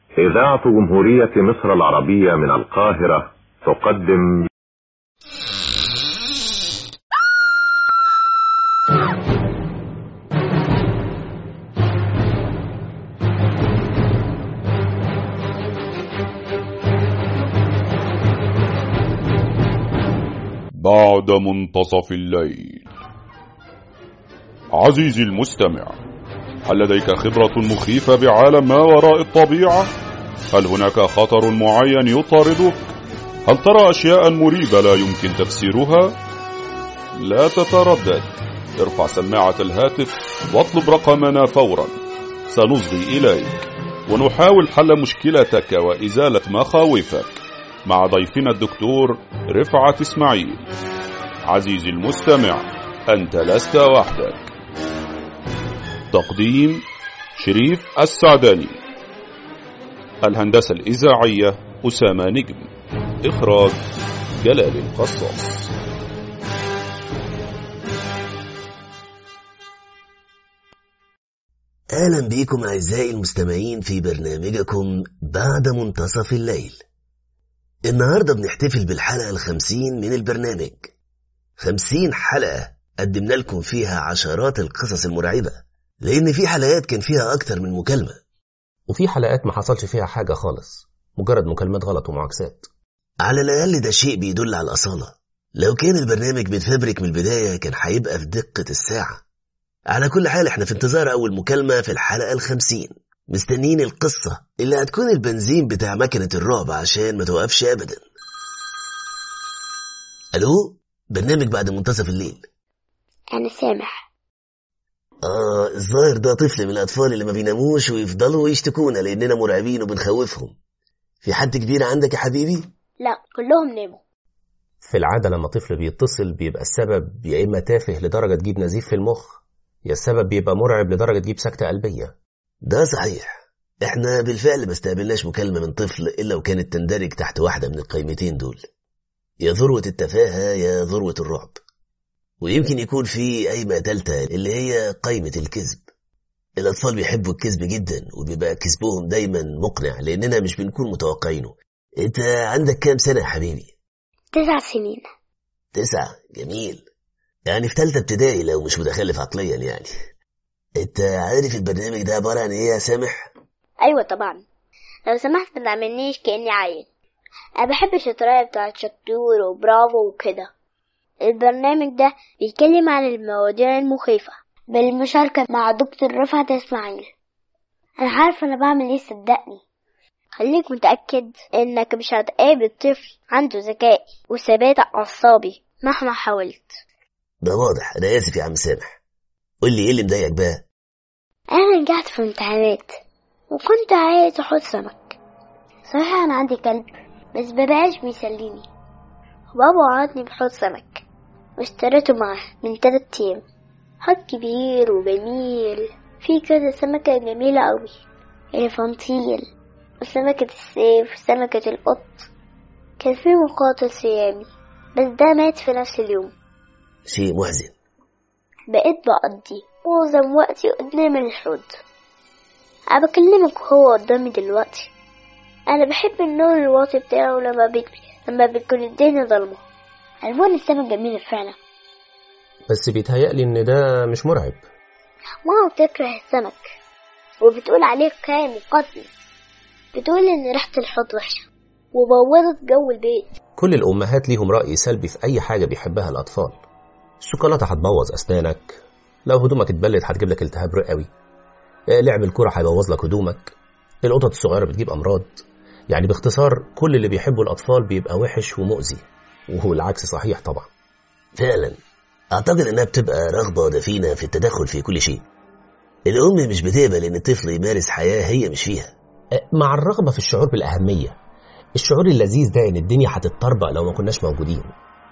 إذاعة جمهورية مصر العربية من القاهرة تقدم بعد منتصف الليل عزيزي المستمع هل لديك خبرة مخيفة بعالم ما وراء الطبيعة؟ هل هناك خطر معين يطاردك؟ هل ترى أشياء مريبة لا يمكن تفسيرها؟ لا تتردد ارفع سماعة الهاتف واطلب رقمنا فورا سنصغي إليك ونحاول حل مشكلتك وإزالة مخاوفك مع ضيفنا الدكتور رفعت إسماعيل عزيزي المستمع أنت لست وحدك تقديم شريف السعداني الهندسة الإذاعية أسامة نجم إخراج جلال القصاص أهلا بكم أعزائي المستمعين في برنامجكم بعد منتصف الليل النهاردة بنحتفل بالحلقة الخمسين من البرنامج خمسين حلقة قدمنا لكم فيها عشرات القصص المرعبة لأن في حلقات كان فيها أكتر من مكالمة وفي حلقات ما حصلش فيها حاجة خالص مجرد مكالمات غلط ومعاكسات على الأقل ده شيء بيدل على الأصالة لو كان البرنامج متفبرك من البداية كان هيبقى في دقة الساعة على كل حال احنا في انتظار أول مكالمة في الحلقة الخمسين مستنيين القصة اللي هتكون البنزين بتاع مكنة الرعب عشان ما توقفش أبدا ألو برنامج بعد منتصف الليل أنا سامح آه الظاهر ده طفل من الأطفال اللي ما بيناموش ويفضلوا يشتكونا لأننا مرعبين وبنخوفهم في حد كبير عندك يا حبيبي؟ لا كلهم ناموا في العادة لما طفل بيتصل بيبقى السبب يا إما تافه لدرجة تجيب نزيف في المخ يا السبب بيبقى مرعب لدرجة تجيب سكتة قلبية ده صحيح احنا بالفعل ما استقبلناش مكالمة من طفل إلا وكانت تندرج تحت واحدة من القيمتين دول يا ذروة التفاهة يا ذروة الرعب ويمكن يكون في قايمة تالتة اللي هي قايمة الكذب الأطفال بيحبوا الكذب جدا وبيبقى كذبهم دايما مقنع لأننا مش بنكون متوقعينه أنت عندك كام سنة يا حبيبي؟ تسع سنين تسعة جميل يعني في تالتة ابتدائي لو مش متخلف عقليا يعني أنت عارف البرنامج ده عبارة عن إيه يا سامح؟ أيوة طبعا لو سمحت ما تعملنيش كأني عيل أنا بحب الشطرية بتاعت شطور وبرافو وكده البرنامج ده بيتكلم عن المواضيع المخيفة بالمشاركة مع دكتور رفعت إسماعيل أنا عارفة أنا بعمل إيه صدقني خليك متأكد إنك مش هتقابل طفل عنده ذكاء وثبات أعصابي مهما حاولت ده واضح أنا آسف يا عم سامح قول لي إيه اللي مضايقك بقى؟ أنا نجحت في امتحانات وكنت عايز أحط سمك صحيح أنا عندي كلب بس ببقاش بيسليني بابا وعدني بحوض سمك واشتريته معاه من تلات أيام حوض كبير وجميل فيه كذا سمكة جميلة أوي إليفانتيل وسمكة السيف وسمكة القط كان فيه مقاتل صيامي بس ده مات في نفس اليوم شيء محزن بقيت بقضي معظم وقتي قدام الحوض أنا بكلمك وهو قدامي دلوقتي أنا بحب النور الواطي بتاعه لما بيجري لما بتكون الدنيا ضلمة ألوان السما جميلة فعلا بس بيتهيألي إن ده مش مرعب ماما بتكره السمك وبتقول عليه كائن مقاتل بتقول إن ريحة الحوض وحشة وبوظت جو البيت كل الأمهات ليهم رأي سلبي في أي حاجة بيحبها الأطفال الشوكولاتة هتبوظ أسنانك لو هدومك اتبلت هتجيب لك التهاب رئوي لعب الكرة هيبوظ لك هدومك القطط الصغيرة بتجيب أمراض يعني باختصار كل اللي بيحبوا الأطفال بيبقى وحش ومؤذي وهو العكس صحيح طبعا فعلا أعتقد إنها بتبقى رغبة دفينة في التدخل في كل شيء الأم مش بتقبل إن الطفل يمارس حياة هي مش فيها مع الرغبة في الشعور بالأهمية الشعور اللذيذ ده إن الدنيا هتتطربق لو ما كناش موجودين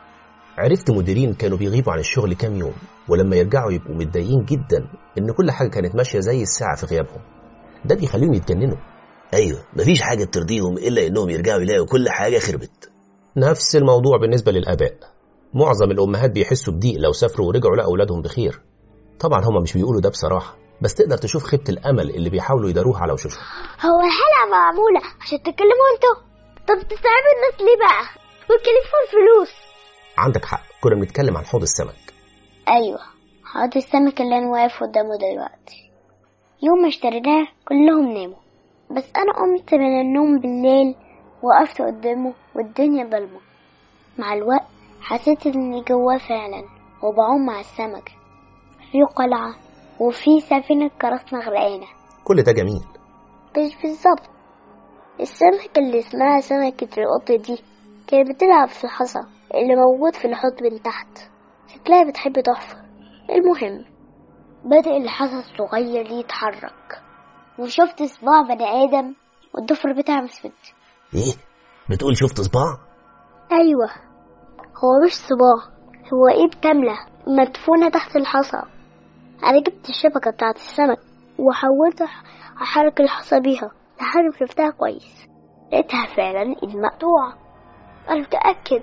عرفت مديرين كانوا بيغيبوا عن الشغل كام يوم ولما يرجعوا يبقوا متضايقين جدا إن كل حاجة كانت ماشية زي الساعة في غيابهم ده بيخليهم يتجننوا أيوة مفيش حاجة ترضيهم إلا إنهم يرجعوا يلاقوا كل حاجة خربت نفس الموضوع بالنسبة للآباء معظم الأمهات بيحسوا بضيق لو سافروا ورجعوا لقوا أولادهم بخير طبعا هما مش بيقولوا ده بصراحة بس تقدر تشوف خيبة الأمل اللي بيحاولوا يداروها على وشوشهم هو الحلقة معمولة عشان تتكلموا انتوا طب تستعبوا الناس ليه بقى وتكلفوا الفلوس عندك حق كنا بنتكلم عن حوض السمك ايوه حوض السمك اللي انا واقف قدامه دلوقتي يوم ما اشتريناه كلهم ناموا بس انا قمت من النوم بالليل وقفت قدامه والدنيا ضلمة مع الوقت حسيت اني جواه فعلا وبعوم مع السمك في قلعة وفي سفينة قراصنة غرقانة كل ده جميل مش بالظبط السمكة اللي اسمها سمكة القط دي كانت بتلعب في الحصى اللي موجود في الحوض من تحت شكلها بتحب تحفر المهم بدأ الحصى الصغير يتحرك وشفت صباع بني آدم والضفر بتاعه مسود ايه بتقول شفت صباع أيوة هو مش صباع هو إيد كاملة مدفونة تحت الحصى أنا جبت الشبكة بتاعت السمك وحاولت أح- أحرك الحصى بيها لحد ما شفتها كويس لقيتها فعلا إيد مقطوعة أنا متأكد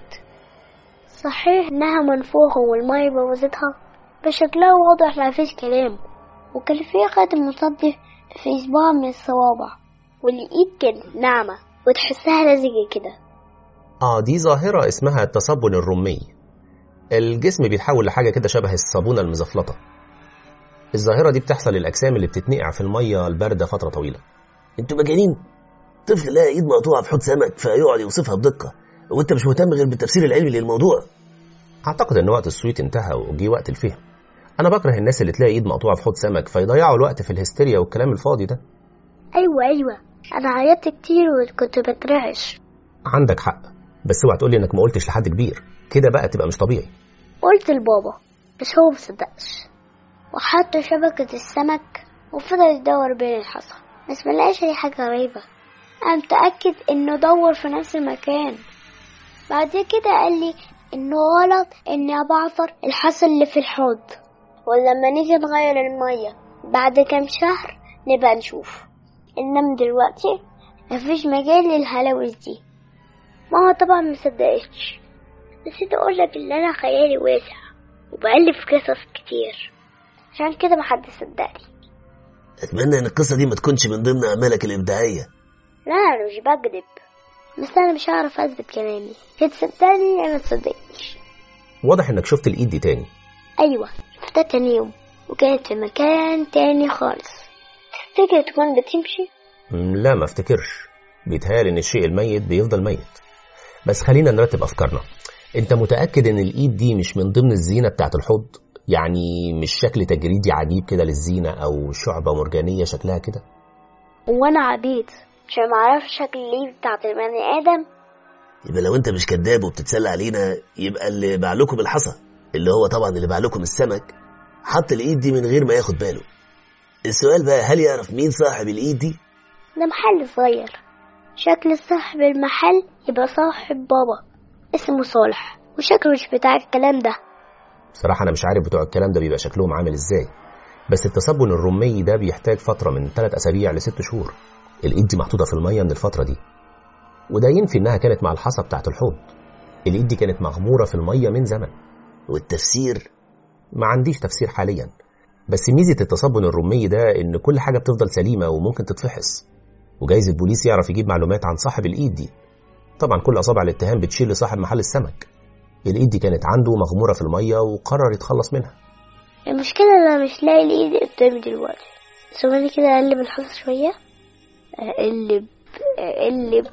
صحيح إنها منفوخة والمية بوظتها بس شكلها واضح مفيش كلام وكان فيها خاتم مصدي في صباع من الصوابع والإيد كانت ناعمة وتحسها لزجة كده آه دي ظاهرة اسمها التصبن الرمي الجسم بيتحول لحاجة كده شبه الصابونة المزفلطة الظاهرة دي بتحصل للأجسام اللي بتتنقع في المية الباردة فترة طويلة انتوا مجانين طفل لقى ايد مقطوعه في حوض سمك فيقعد يوصفها بدقه وانت مش مهتم غير بالتفسير العلمي للموضوع أعتقد إن وقت الصويت انتهى وجي وقت الفهم أنا بكره الناس اللي تلاقي إيد مقطوعة في حوض سمك فيضيعوا الوقت في الهستيريا والكلام الفاضي ده أيوة أيوة أنا عيطت كتير وكنت بترعش عندك حق بس اوعى تقولي إنك ما قلتش لحد كبير كده بقى تبقى مش طبيعي قلت لبابا بس هو مصدقش وحط شبكة السمك وفضل يدور بين الحصى بس ملقاش أي حاجة غريبة أنا متأكد إنه دور في نفس المكان بعد كده قال لي إنه غلط إني أبعثر الحصى اللي في الحوض ولما نيجي نغير المية بعد كام شهر نبقى نشوف إنما دلوقتي مفيش مجال للهلاوس دي ماما طبعا مصدقتش نسيت أقولك إن أنا خيالي واسع وبألف قصص كتير عشان كده محدش صدقني اتمنى ان القصه دي ما تكونش من ضمن اعمالك الابداعيه لا أنا مش بكذب بس أنا مش هعرف أثبت كلامي يا تصدقني يا ما تصدقنيش واضح إنك شفت الإيد دي تاني أيوة شفتها تاني يوم وكانت في مكان تاني خالص تفتكر تكون بتمشي مم، لا ما افتكرش بيتهيألي ان الشيء الميت بيفضل ميت بس خلينا نرتب افكارنا انت متاكد ان الايد دي مش من ضمن الزينه بتاعت الحوض يعني مش شكل تجريدي عجيب كده للزينه او شعبه مرجانيه شكلها كده وأنا عبيط عشان معرفش شكل الإيد بتاعت البني آدم يبقى لو انت مش كذاب وبتتسلى علينا يبقى اللي باع لكم الحصى اللي هو طبعا اللي باع لكم السمك حط الايد دي من غير ما ياخد باله السؤال بقى هل يعرف مين صاحب الايد دي ده محل صغير شكل صاحب المحل يبقى صاحب بابا اسمه صالح وشكله مش بتاع الكلام ده بصراحه انا مش عارف بتوع الكلام ده بيبقى شكلهم عامل ازاي بس التصبن الرمي ده بيحتاج فتره من 3 اسابيع لست شهور الايد دي محطوطه في الميه من الفتره دي وده ينفي انها كانت مع الحصى بتاعت الحوض الايد دي كانت مغموره في الميه من زمن والتفسير ما عنديش تفسير حاليا بس ميزة التصبن الرمي ده إن كل حاجة بتفضل سليمة وممكن تتفحص وجايز البوليس يعرف يجيب معلومات عن صاحب الإيد دي طبعا كل أصابع الاتهام بتشير لصاحب محل السمك الإيد دي كانت عنده مغمورة في المية وقرر يتخلص منها المشكلة إن أنا مش لاقي الإيد قدامي دلوقتي ثواني كده أقلب الحصى شوية أقلب أقلب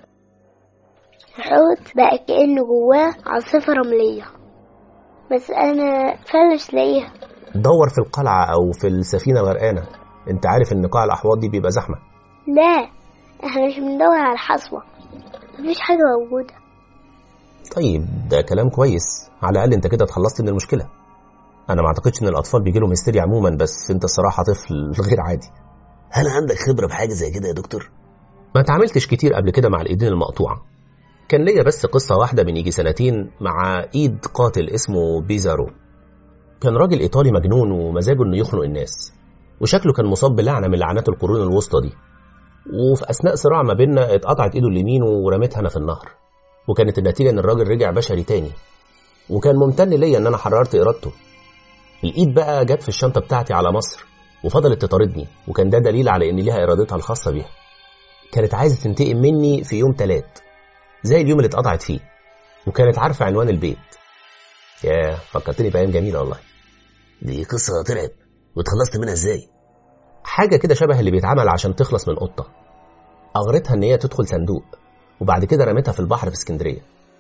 الحوض بقى كأنه جواه عاصفة رملية بس أنا فعلا مش لاقيها دور في القلعة أو في السفينة الغرقانة أنت عارف إن قاع الأحواض دي بيبقى زحمة لا احنا مش بندور على الحصوة مفيش حاجة موجودة طيب ده كلام كويس على الأقل أنت كده اتخلصت من المشكلة أنا ما أعتقدش إن الأطفال بيجيلهم هستيريا عموما بس أنت الصراحة طفل غير عادي هل عندك خبره بحاجه زي كده يا دكتور ما اتعاملتش كتير قبل كده مع الايدين المقطوعه كان ليا بس قصة واحدة من يجي سنتين مع ايد قاتل اسمه بيزارو كان راجل ايطالي مجنون ومزاجه انه يخنق الناس وشكله كان مصاب بلعنة من لعنات القرون الوسطى دي وفي اثناء صراع ما بيننا اتقطعت ايده اليمين ورميتها انا في النهر وكانت النتيجة ان الراجل رجع بشري تاني وكان ممتن ليا ان انا حررت ارادته الايد بقى جت في الشنطة بتاعتي على مصر وفضلت تطاردني وكان ده دليل على ان ليها ارادتها الخاصه بيها كانت عايزه تنتقم مني في يوم تلات زي اليوم اللي اتقطعت فيه وكانت عارفه عنوان البيت يا فكرتني بايام جميله والله دي قصة ترعب واتخلصت منها ازاي حاجه كده شبه اللي بيتعمل عشان تخلص من قطه اغرتها ان هي تدخل صندوق وبعد كده رميتها في البحر في اسكندريه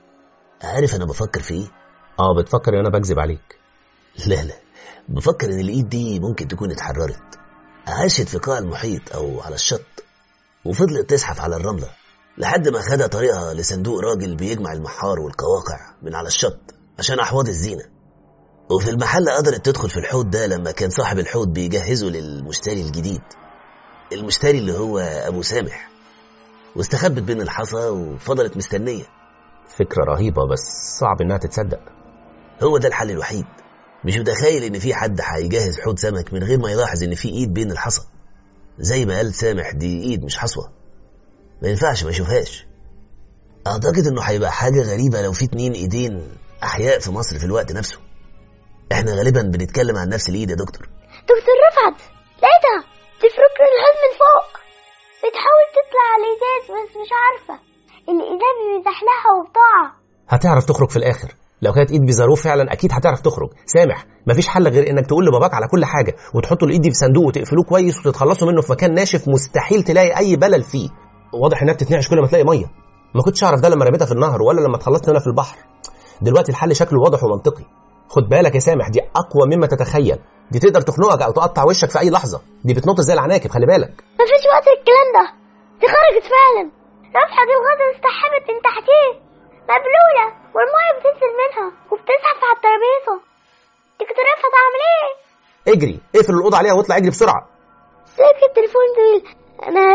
عارف انا بفكر في ايه اه بتفكر ان انا بكذب عليك لا لا بفكر ان الايد دي ممكن تكون اتحررت عاشت في قاع المحيط او على الشط وفضلت تزحف على الرملة لحد ما خدها طريقها لصندوق راجل بيجمع المحار والقواقع من على الشط عشان أحواض الزينة وفي المحل قدرت تدخل في الحوض ده لما كان صاحب الحوض بيجهزه للمشتري الجديد المشتري اللي هو أبو سامح واستخبت بين الحصى وفضلت مستنية فكره رهيبه بس صعب انها تتصدق هو ده الحل الوحيد مش متخيل ان في حد هيجهز حوض سمك من غير ما يلاحظ ان في ايد بين الحصى زي ما قال سامح دي ايد مش حصوة ما ينفعش ما يشوفهاش اعتقد انه هيبقى حاجة غريبة لو في اتنين ايدين احياء في مصر في الوقت نفسه احنا غالبا بنتكلم عن نفس الايد يا دكتور دكتور رفعت لقيتها تفرك الحوض من فوق بتحاول تطلع على الازاز بس مش عارفة الازاز بيزحلقها وبتقع هتعرف تخرج في الاخر لو كانت ايد بيزاروه فعلا اكيد هتعرف تخرج سامح مفيش حل غير انك تقول لباباك على كل حاجه وتحطوا الايد دي في صندوق وتقفلوه كويس وتتخلصوا منه في مكان ناشف مستحيل تلاقي اي بلل فيه واضح انها بتتنعش كل ما تلاقي ميه ما كنتش اعرف ده لما رميتها في النهر ولا لما اتخلصت منها في البحر دلوقتي الحل شكله واضح ومنطقي خد بالك يا سامح دي اقوى مما تتخيل دي تقدر تخنقك او تقطع وشك في اي لحظه دي بتنط زي العناكب خلي بالك مفيش وقت الكلام ده دي خرجت فعلا رفعت الغطا استحمت من تحتيه مبلولة والمية بتنزل منها وبتزحف على الترابيزة دكتور رفعت عامل ايه؟ اجري اقفل الاوضه عليها واطلع اجري بسرعه سيب التليفون دول انا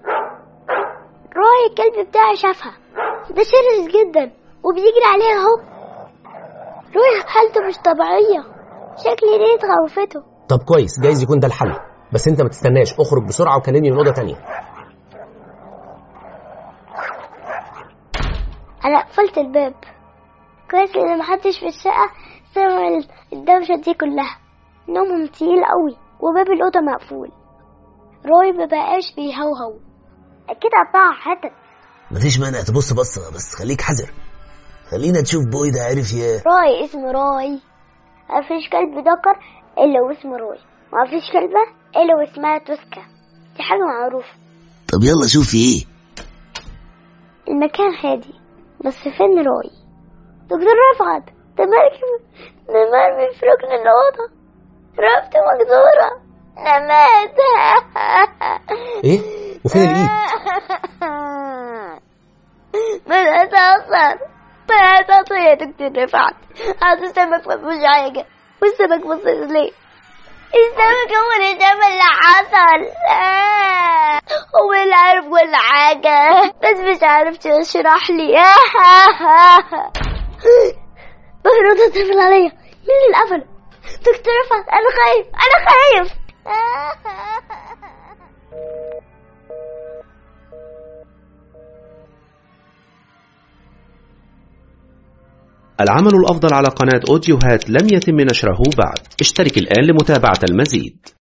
راي الكلب بتاعي شافها ده شرس جدا وبيجري عليها اهو روي حالته مش طبيعية شكل ريت خوفته طب كويس جايز يكون ده الحل بس انت ما تستناش اخرج بسرعه وكلمني من اوضه تانية انا قفلت الباب كويس ان محدش في الشقة سمع الدوشة دي كلها نومهم تقيل قوي وباب الأوضة مقفول روي مبقاش بيهوهو أكيد قطعها حتت مفيش مانع تبص بصة بس خليك حذر خلينا نشوف بوي ده عارف يا راي اسمه راي مفيش كلب ذكر إلا واسمه راي مفيش كلبة إلا واسمها توسكا دي حاجة معروفة طب يلا شوف في ايه المكان هادي بس فين راي دكتور رفعت ده مركب ده مرمي في ركن الأوضة رقبته مكسورة ده مات ايه وفين الايد بدأت أخسر بدأت أخسر يا دكتور رفعت هذا السمك ما فيهوش حاجة والسمك بص ليه السمك هو اللي شاف اللي حصل آه. هو اللي عارف كل حاجة بس مش عارف تشرح لي بهرود تقفل عليا مين اللي قفل دكتور رفعت أنا خايف أنا خايف العمل الأفضل على قناة أوديوهات لم يتم نشره بعد اشترك الآن لمتابعة المزيد